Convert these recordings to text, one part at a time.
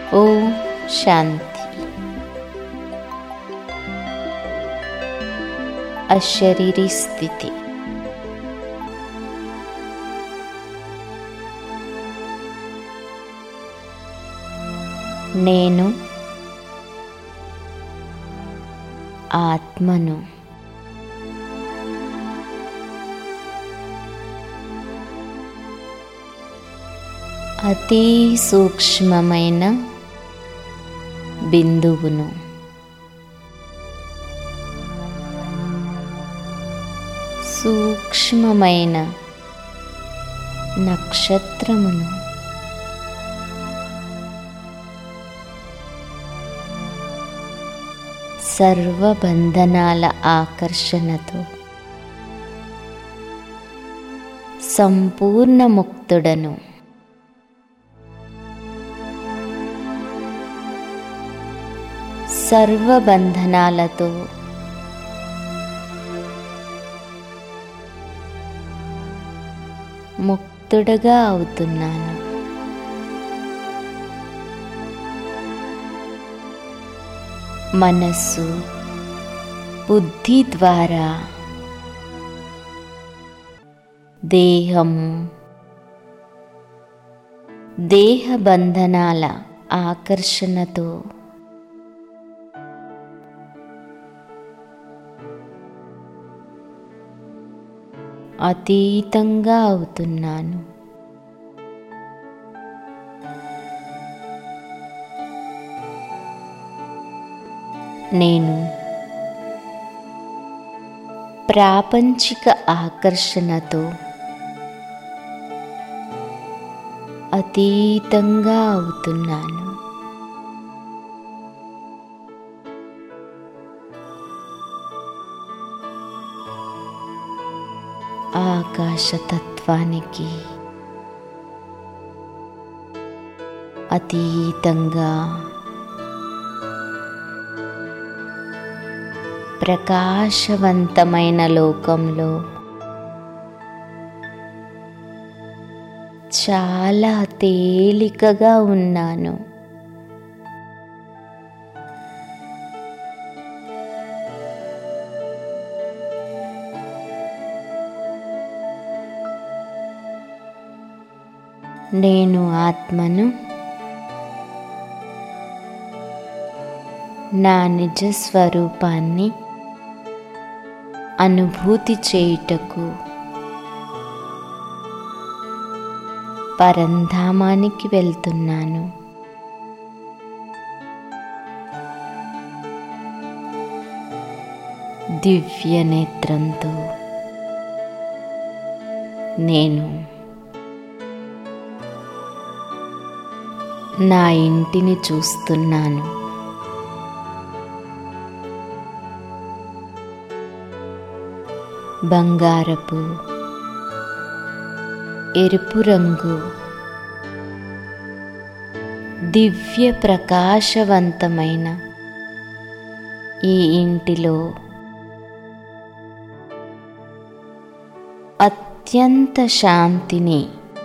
ఓ శాంతి అశరీరీ స్థితి నేను ఆత్మను అతి సూక్ష్మమైన బిందువును సూక్ష్మమైన నక్షత్రమును సర్వబంధనాల ఆకర్షణతో సంపూర్ణ ముక్తుడను సర్వబంధనాలతో ముక్తుడగా అవుతున్నాను మనస్సు బుద్ధి ద్వారా దేహము దేహ బంధనాల ఆకర్షణతో అతీతంగా అవుతున్నాను నేను ప్రాపంచిక ఆకర్షణతో అతీతంగా అవుతున్నాను ఆకాశతత్వానికి అతీతంగా ప్రకాశవంతమైన లోకంలో చాలా తేలికగా ఉన్నాను నేను ఆత్మను నా నిజ స్వరూపాన్ని అనుభూతి చేయుటకు పరంధామానికి వెళ్తున్నాను దివ్య నేత్రంతో నేను నా ఇంటిని చూస్తున్నాను బంగారపు ఎరుపు రంగు దివ్య ప్రకాశవంతమైన ఈ ఇంటిలో అత్యంత శాంతిని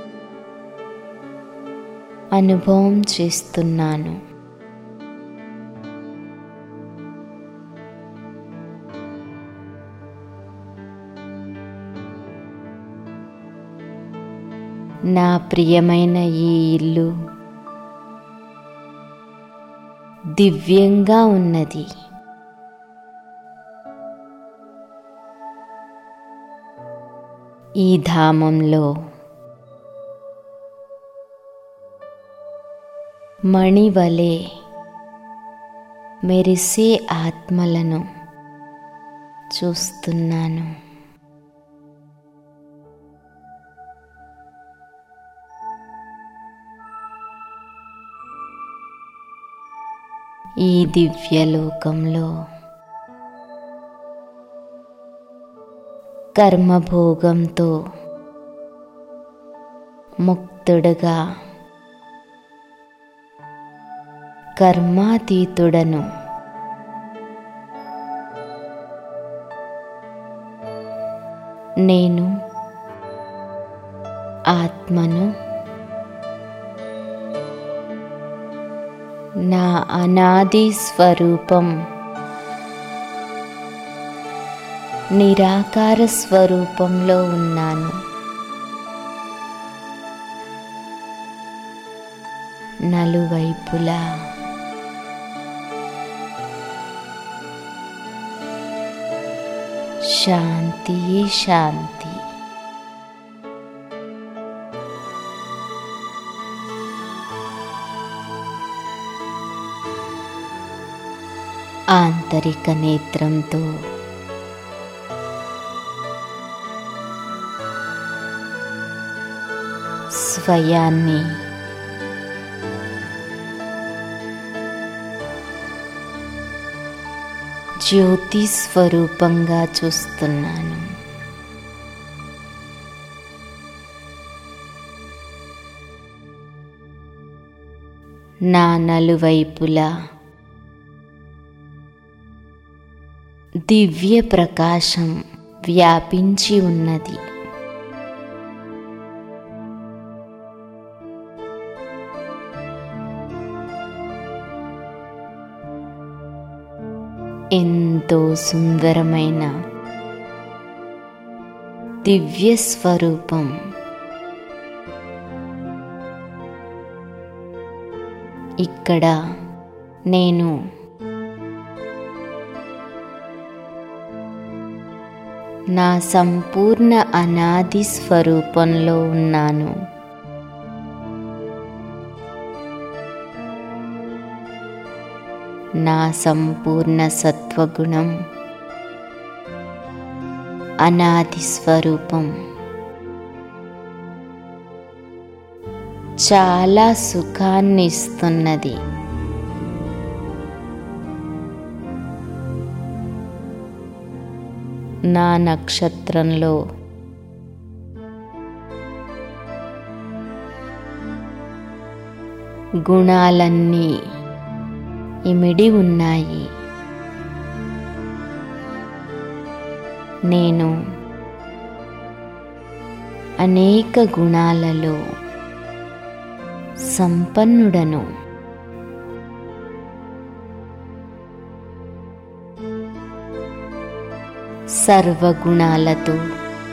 అనుభవం చేస్తున్నాను నా ప్రియమైన ఈ ఇల్లు దివ్యంగా ఉన్నది ఈ ధామంలో మణివలే మెరిసే ఆత్మలను చూస్తున్నాను ఈ దివ్యలోకంలో కర్మభోగంతో ముక్తుడుగా కర్మాతీతుడను నేను ఆత్మను నా అనాది స్వరూపం నిరాకార స్వరూపంలో ఉన్నాను నలువైపులా శాంతి శాంతి ఆంతరిక నేత్రంతో స్వయాన్ని జ్యోతి స్వరూపంగా చూస్తున్నాను నా నలువైపులా దివ్య ప్రకాశం వ్యాపించి ఉన్నది ఎంతో సుందరమైన దివ్య స్వరూపం ఇక్కడ నేను నా సంపూర్ణ అనాది స్వరూపంలో ఉన్నాను నా సంపూర్ణ సత్వగుణం అనాది స్వరూపం చాలా సుఖాన్ని ఇస్తున్నది నా నక్షత్రంలో గుణాలన్నీ ఇమిడి ఉన్నాయి నేను అనేక గుణాలలో సంపన్నుడను సర్వగుణాలతో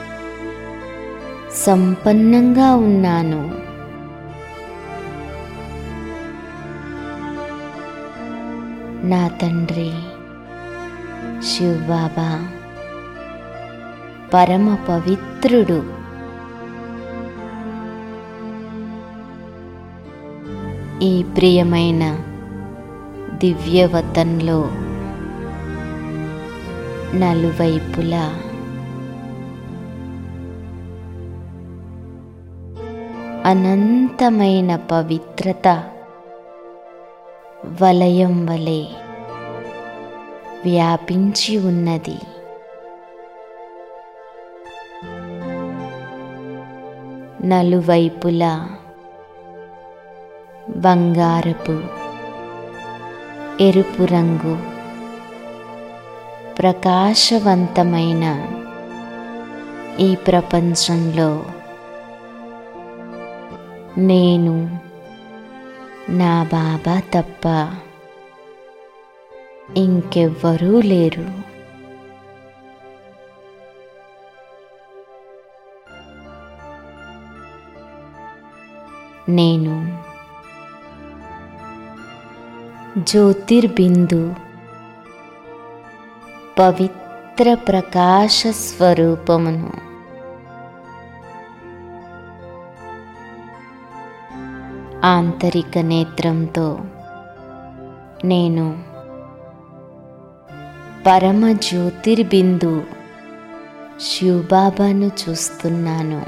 సంపన్నంగా ఉన్నాను నా తండ్రి శివబాబా పరమ పవిత్రుడు ఈ ప్రియమైన దివ్యవతంలో నలువైపులా అనంతమైన పవిత్రత వలయం వలె వ్యాపించి ఉన్నది నలువైపులా బంగారపు ఎరుపు రంగు ప్రకాశవంతమైన ఈ ప్రపంచంలో నేను నా బాబా తప్ప ఇంకెవ్వరూ లేరు నేను జ్యోతిర్బిందు పవిత్ర ప్రకాశ స్వరూపమును ఆంతరిక నేత్రంతో నేను పరమ జ్యోతిర్బిందు శివబాబాను చూస్తున్నాను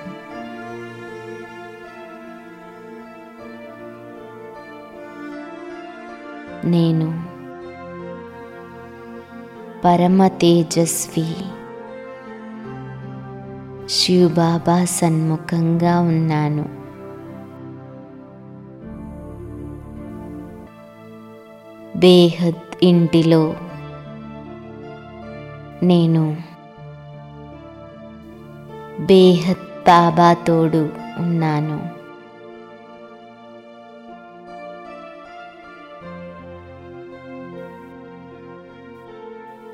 నేను పరమ తేజస్వి శివబాబా సన్ముఖంగా ఉన్నాను బేహద్ ఇంటిలో నేను బేహద్ బాబా తోడు ఉన్నాను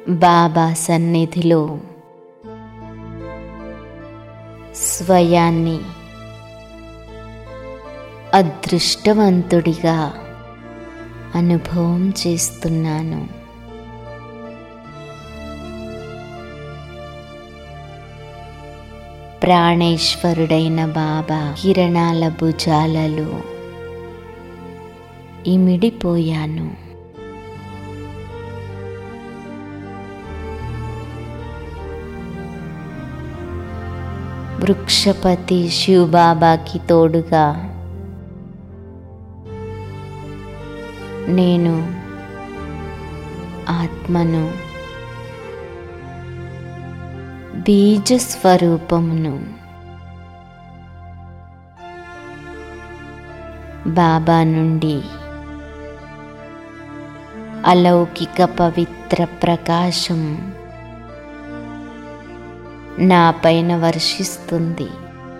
బాబా సన్నిధిలో స్వయాన్ని అదృష్టవంతుడిగా అనుభవం చేస్తున్నాను ప్రాణేశ్వరుడైన బాబా కిరణాల భుజాలలో ఇమిడిపోయాను వృక్షపతి శివబాబాకి తోడుగా నేను ఆత్మను బీజస్వరూపమును బాబా నుండి అలౌకిక పవిత్ర ప్రకాశం నా పైన వర్షిస్తుంది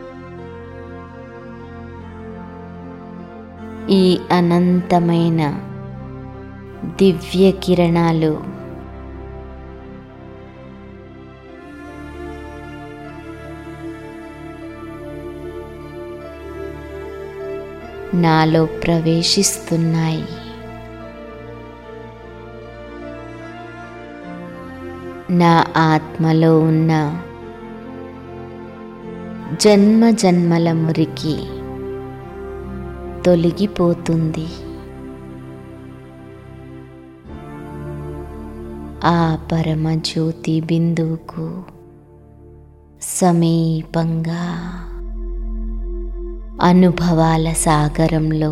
ఈ అనంతమైన దివ్య కిరణాలు నాలో ప్రవేశిస్తున్నాయి నా ఆత్మలో ఉన్న జన్మ జన్మల మురికి తొలగిపోతుంది ఆ పరమజ్యోతి బిందువుకు సమీపంగా అనుభవాల సాగరంలో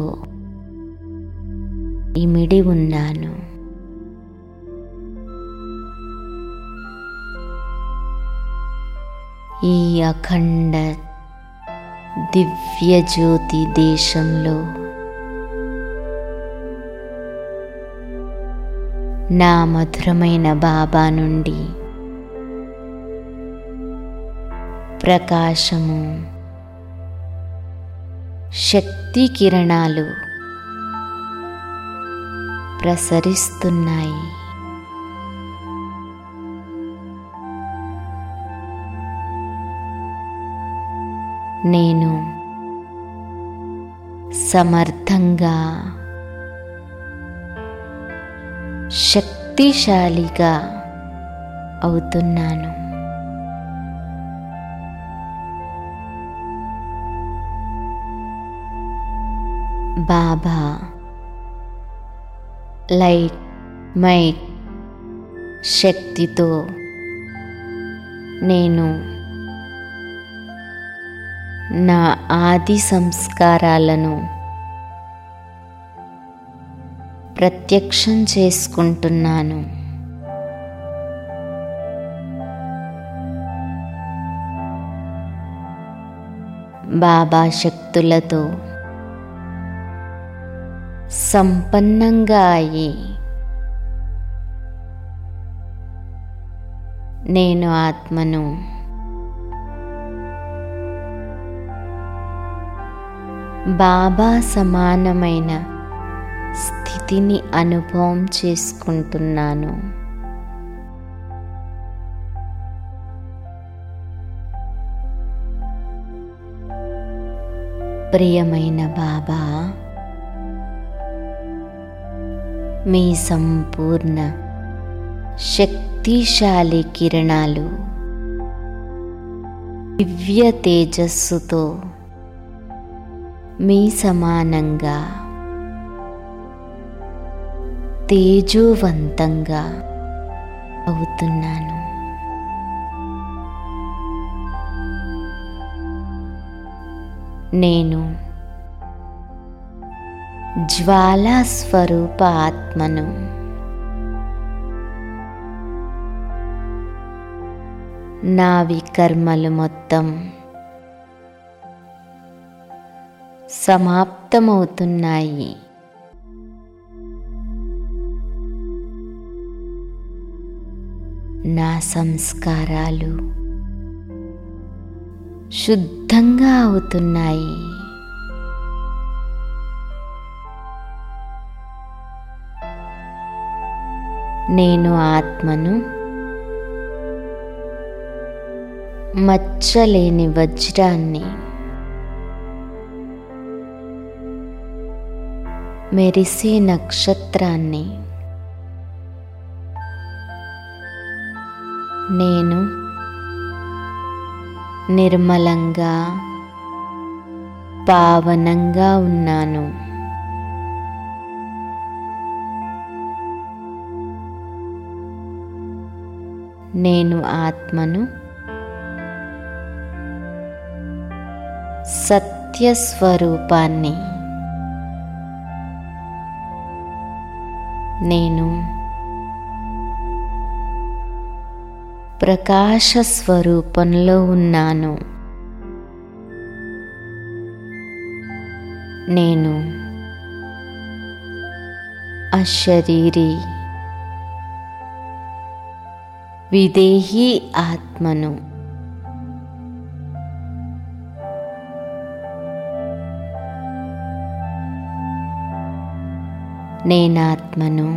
ఇమిడి ఉన్నాను ఈ అఖండ దివ్య జ్యోతి దేశంలో నా మధురమైన బాబా నుండి ప్రకాశము శక్తి కిరణాలు ప్రసరిస్తున్నాయి నేను సమర్థంగా శక్తిశాలిగా అవుతున్నాను బాబా లైట్ మైట్ శక్తితో నేను నా ఆది సంస్కారాలను ప్రత్యక్షం చేసుకుంటున్నాను బాబా శక్తులతో సంపన్నంగా అయి నేను ఆత్మను బాబా సమానమైన స్థితిని అనుభవం చేసుకుంటున్నాను ప్రియమైన బాబా మీ సంపూర్ణ శక్తిశాలి కిరణాలు దివ్య తేజస్సుతో మీ సమానంగా తేజోవంతంగా అవుతున్నాను నేను జ్వాలా స్వరూప ఆత్మను నా వికర్మలు మొత్తం సమాప్తమవుతున్నాయి నా సంస్కారాలు శుద్ధంగా అవుతున్నాయి నేను ఆత్మను మచ్చలేని వజ్రాన్ని మెరిసే నక్షత్రాన్ని నేను నిర్మలంగా పావనంగా ఉన్నాను నేను ఆత్మను సత్యస్వరూపాన్ని నేను ప్రకాశ స్వరూపంలో ఉన్నాను నేను అశరీరి విదేహీ ఆత్మను నేనాత్మను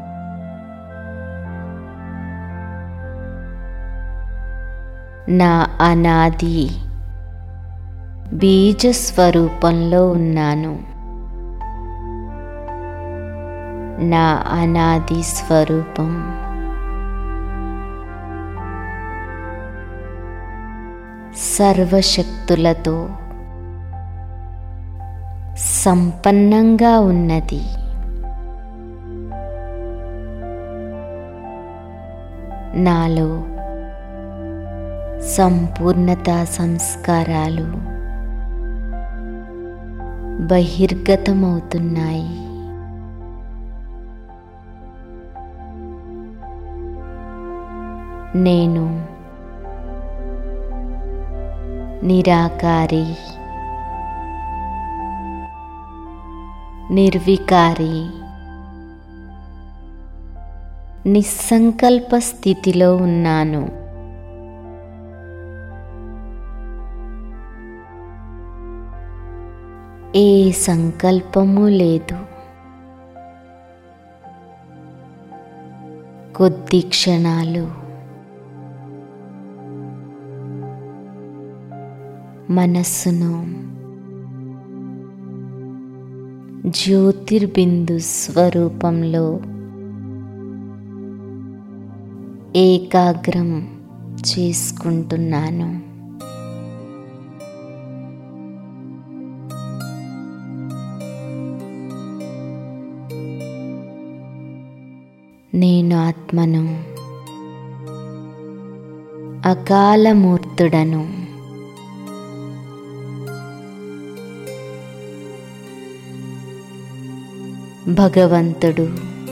నా అనాది బీజ స్వరూపంలో ఉన్నాను నా అనాది స్వరూపం సర్వశక్తులతో సంపన్నంగా ఉన్నది నాలో సంపూర్ణత సంస్కారాలు బహిర్గతమవుతున్నాయి నేను నిరాకారి నిర్వికారి నిస్సంకల్ప స్థితిలో ఉన్నాను ఏ సంకల్పము లేదు కొద్ది క్షణాలు మనస్సును జ్యోతిర్బిందు స్వరూపంలో ఏకాగ్రం చేసుకుంటున్నాను నేను ఆత్మను అకాలమూర్తుడను భగవంతుడు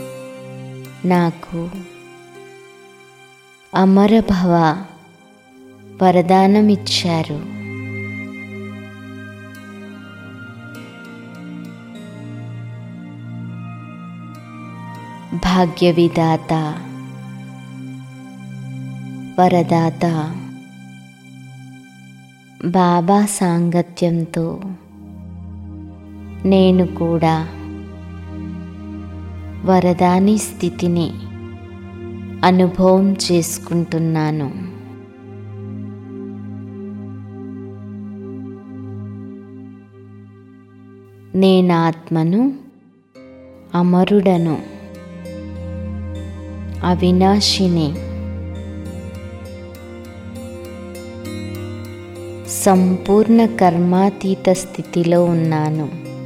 నాకు అమరభవ వరదానమిచ్చారు భాగ్యవిదాత వరదాత బాబా సాంగత్యంతో నేను కూడా వరదాని స్థితిని అనుభవం చేసుకుంటున్నాను నేనాత్మను అమరుడను అవినాశిని సంపూర్ణ కర్మాతీత స్థితిలో ఉన్నాను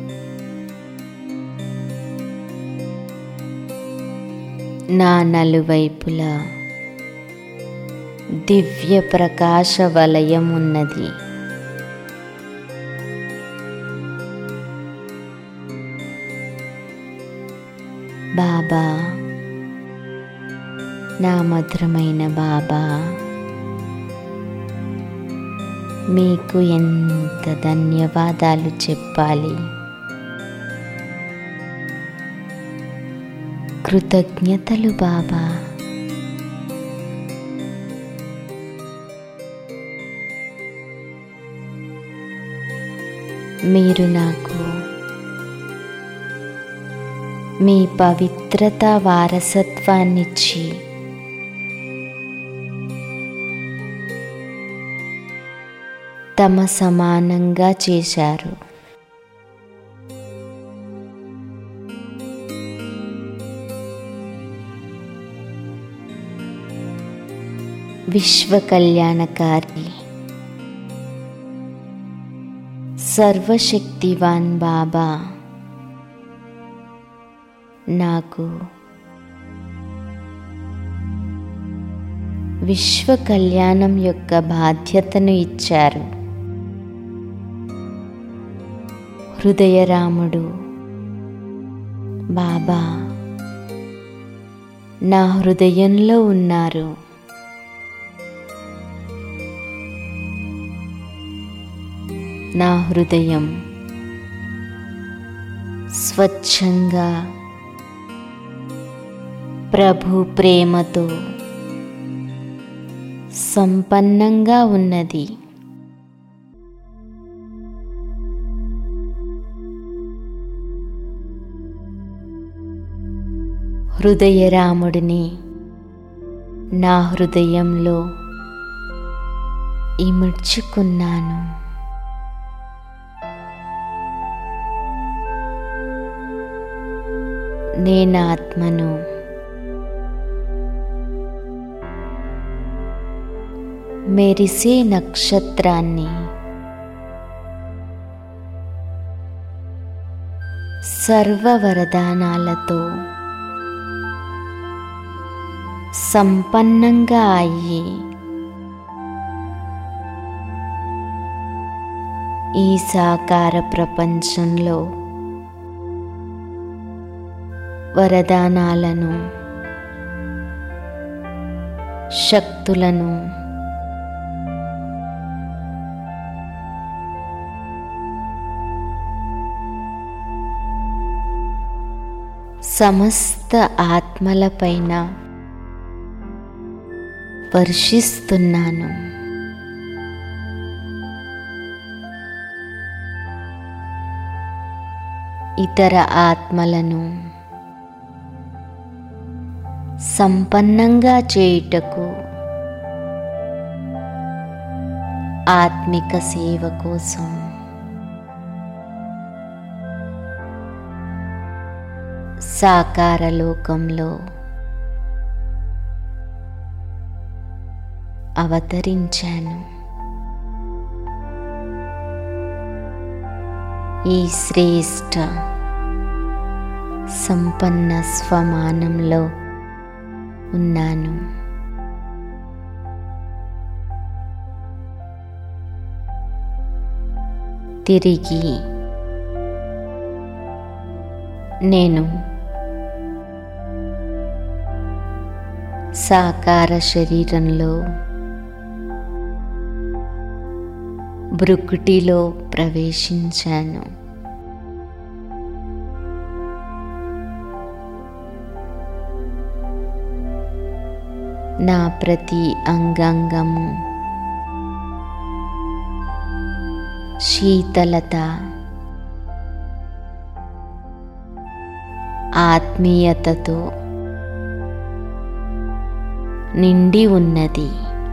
నా నలువైపులా దివ్య ప్రకాశ వలయం ఉన్నది బాబా నా మధురమైన బాబా మీకు ఎంత ధన్యవాదాలు చెప్పాలి కృతజ్ఞతలు బాబా మీరు నాకు మీ పవిత్రత వారసత్వాన్నిచ్చి తమ సమానంగా చేశారు విశ్వ కళ్యాణకారి సర్వశక్తివాన్ బాబా నాకు విశ్వ కళ్యాణం యొక్క బాధ్యతను ఇచ్చారు హృదయరాముడు బాబా నా హృదయంలో ఉన్నారు నా హృదయం స్వచ్ఛంగా ప్రభు ప్రేమతో సంపన్నంగా ఉన్నది హృదయరాముడిని నా హృదయంలో ఇముడ్చుకున్నాను నేనాత్మను మెరిసే నక్షత్రాన్ని సర్వవరదానాలతో సంపన్నంగా అయ్యి ఈ సాకార ప్రపంచంలో వరదానాలను శక్తులను సమస్త ఆత్మలపైన వర్షిస్తున్నాను ఇతర ఆత్మలను సంపన్నంగా చేయుటకు ఆత్మిక సేవ కోసం సాకార లోకంలో అవతరించాను ఈ శ్రేష్ట సంపన్న స్వమానంలో ఉన్నాను తిరిగి నేను సాకార శరీరంలో బ్రుకుటిలో ప్రవేశించాను నా ప్రతి అంగాంగము శీతలత ఆత్మీయతతో నిండి ఉన్నది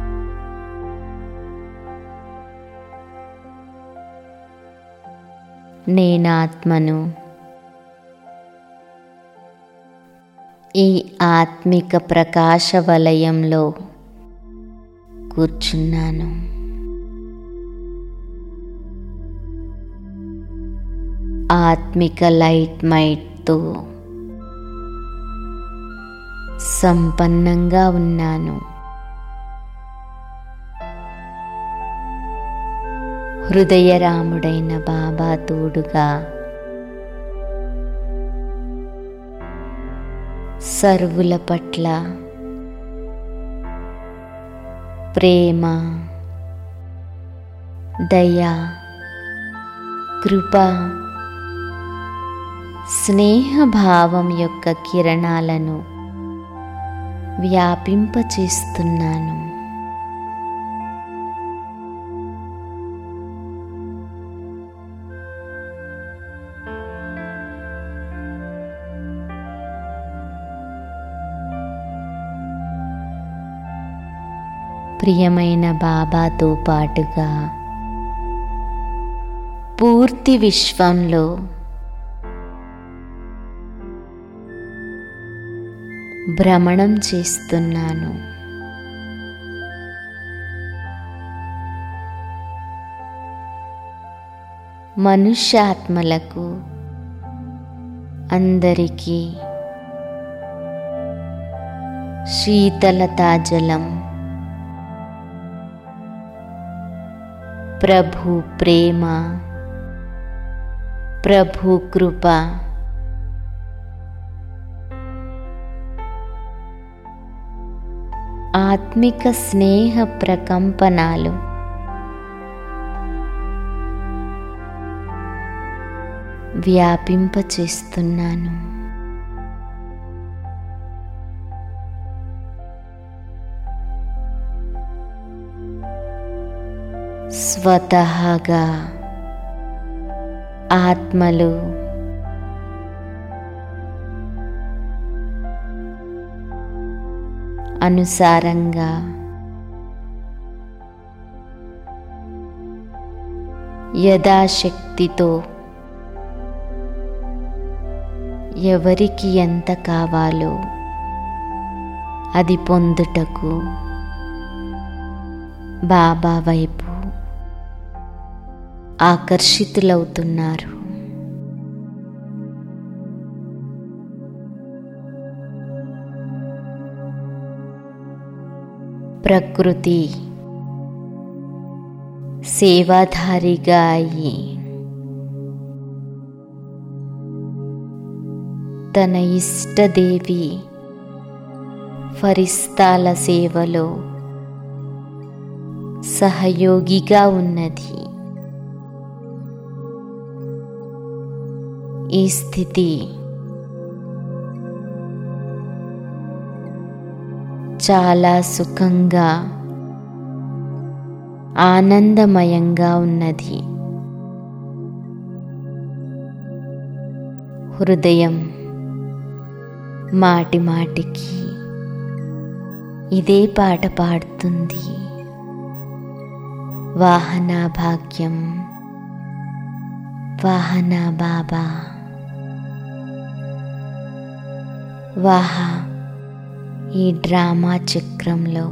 నేనాత్మను ఈ ఆత్మిక ప్రకాశ వలయంలో కూర్చున్నాను ఆత్మిక లైట్ మైట్తో సంపన్నంగా ఉన్నాను హృదయరాముడైన బాబా తోడుగా సర్వుల పట్ల ప్రేమ దయ కృప స్నేహభావం యొక్క కిరణాలను వ్యాపింపచేస్తున్నాను ప్రియమైన బాబాతో పాటుగా పూర్తి విశ్వంలో భ్రమణం చేస్తున్నాను మనుష్యాత్మలకు అందరికీ శీతలతాజలం ప్రభు ప్రేమ ప్రభు కృప ఆత్మిక స్నేహ ప్రకంపనాలు వ్యాపింపచేస్తున్నాను స్వతహాగా ఆత్మలు అనుసారంగా యథాశక్తితో ఎవరికి ఎంత కావాలో అది పొందుటకు బాబా వైపు ఆకర్షితులవుతున్నారు ప్రకృతి సేవాధారిగా అయి తన ఇష్టదేవి ఫరిస్తాల సేవలో సహయోగిగా ఉన్నది ఈ స్థితి చాలా సుఖంగా ఆనందమయంగా ఉన్నది హృదయం మాటి మాటికి ఇదే పాట పాడుతుంది వాహన భాగ్యం వాహన బాబా వాహ ఈ డ్రామా చక్రంలో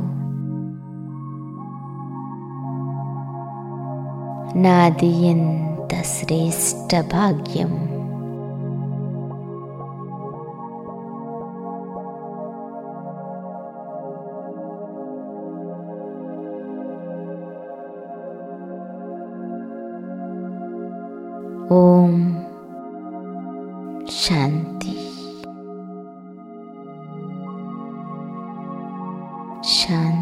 నాది ఎంత శ్రేష్ట భాగ్యం ఓం శాంతి శాంతి